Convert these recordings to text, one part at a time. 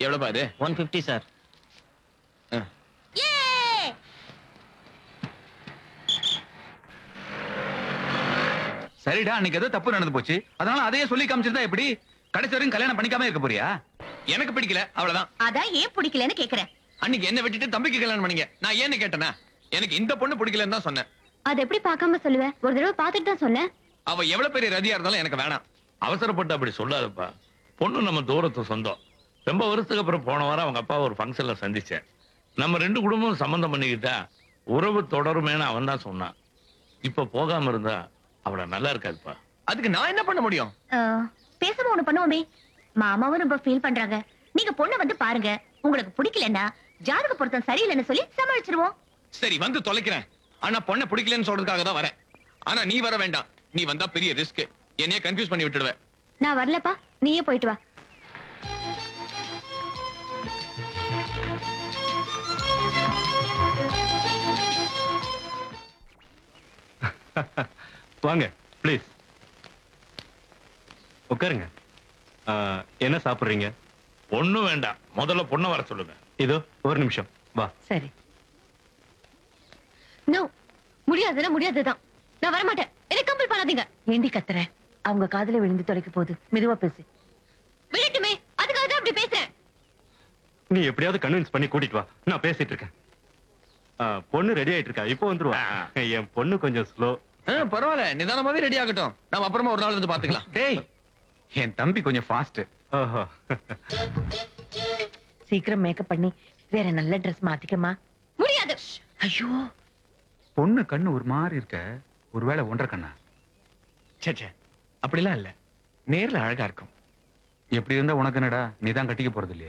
எவ்வளவுப்பா இது one fifty sir ஆ. சரிடா அன்னைக்கு ஏதோ தப்பு நடந்து போச்சு அதனால அதையே சொல்லி காமிச்சிருந்தா எப்படி கடைசி வரைக்கும் கல்யாணம் பண்ணிக்காம இருக்க போறியா எனக்கு பிடிக்கல அவ்வளவுதான் அதான் ஏன் பிடிக்கலன்னு கேக்குறேன் அன்னைக்கு என்ன விட்டுட்டு தம்பிக்கு கல்யாணம் பண்ணீங்க நான் ஏன்னு கேட்டேனா எனக்கு இந்த பொண்ணு பிடிக்கலன்னு தான் சொன்னேன் அது எப்படி பார்க்காம சொல்லுவேன் ஒரு தடவை பார்த்துட்டு தான் சொன்னேன் அவ எவ்வளவு பெரிய ரதியா இருந்தாலும் எனக்கு வேணாம் அவசரப்பட்டு அப்படி சொல்லாதப்பா பொண்ணு நம்ம தூரத்து சொந்தம் ரொம்ப வருஷத்துக்கு அப்புறம் போன வாரம் அவங்க அப்பா ஒரு ஃபங்க்ஷன்ல சந்திச்சேன் நம்ம ரெண்டு குடும்பமும் சம்மந்தம் பண்ணிக்கிட்டா உறவு தொடருமேன்னு அவன் தான் சொன்னான் இப்ப போகாம இருந்தா அவள நல்லா இருக்காதுப்பா அதுக்கு நான் என்ன பண்ண முடியும் அஹ், பேசாம ஒண்ணு பண்ணுவோமே மாமாவும் ரொம்ப ஃபீல் பண்றாங்க நீங்க பொண்ணு வந்து பாருங்க உங்களுக்கு பிடிக்கலன்னா ஜாதக பொருத்தம் சரியில்லைன்னு சொல்லி சமாளிச்சிருவோம் சரி வந்து தொலைக்கிறேன் ஆனா பொண்ணை பிடிக்கலன்னு சொல்றதுக்காக தான் வரேன் ஆனா நீ வர வேண்டாம் நீ வந்தா பெரிய ரிஸ்க் என்னைய கன்ஃபியூஸ் பண்ணி விட்டுடுவேன் நான் வரலப்பா நீயே போயிட்டு வா வாங்க ப்ளீஸ் உட்காருங்க ஆ, என்ன சாப்பிடுறீங்க ஒண்ணும் வேண்டாம் முதல்ல பொண்ணை வர சொல்லுங்க இதோ ஒரு நிமிஷம் வா சரி நோ முடியாதுன்னா முடியாதுதான் நான் வர மாட்டேன் என்ன கம்பல் பண்ணாதீங்க ஏண்டி கத்துற அவங்க காதுல விழுந்து தொலைக்க போகுது மெதுவா பேசு விடட்டுமே அதுக்காக தான் அப்படி பேசுறேன் நீ எப்படியாவது கன்வின்ஸ் பண்ணி கூட்டிட்டு வா நான் பேசிட்டு இருக்கேன் ஆ, பொண்ணு ரெடி ஆயிட்டு இருக்கா இப்போ வந்துருவா ஆ. என் பொண்ணு கொஞ்சம் ஸ்லோ ஆ, பரவாயில்ல நிதானமாவே ரெடி ஆகட்டும் நம்ம அப்புறமா ஒரு நாள் வந்து பாத்துக்கலாம் டேய் என் தம்பி கொஞ்சம் ஃபாஸ்ட் ஓஹோ சீக்கிரம் மேக்கப் பண்ணி வேற நல்ல Dress மாத்திக்கமா முடியாது ஐயோ பொண்ணு கண்ணு ஒரு மாதிரி இருக்க ஒருவேளை ஒன்றரை கண்ணா சே சே அப்படிலாம் இல்ல நேர்ல அழகா இருக்கும் எப்படி இருந்தா உனக்கு என்னடா நீ தான் கட்டிக்க போறது இல்லையே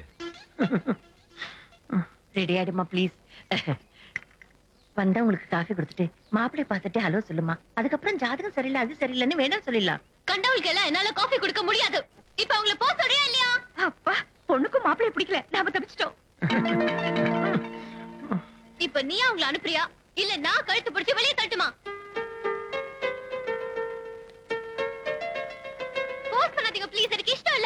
ரெடி ஆயிடுமா ப்ளீஸ் வந்தவங்களுக்கு காஃபி கொடுத்துட்டு மாப்பிள்ளை பார்த்துட்டு ஹலோ சொல்லுமா அதுக்கப்புறம் ஜாதகம் சரியில்லை அது சரியில்லைன்னு வேணாம் சொல்லிடலாம் கண்டவளுக்கு எல்லாம் என்னால காஃபி கொடுக்க முடியாது இப்ப அவங்கள போக சொல்றியா இல்லையா அப்பா பொண்ணுக்கும் மாப்பிளைய பிடிக்கல நாம தப்பிச்சிட்டோம் இப்ப நீ அவங்கள அனுப்புறியா இல்ல நான் கழுத்து பிடிச்சு வெளியே தட்டுமா போஸ்ட் பண்ணாதீங்க ப்ளீஸ் எனக்கு இஷ்டம் இல்ல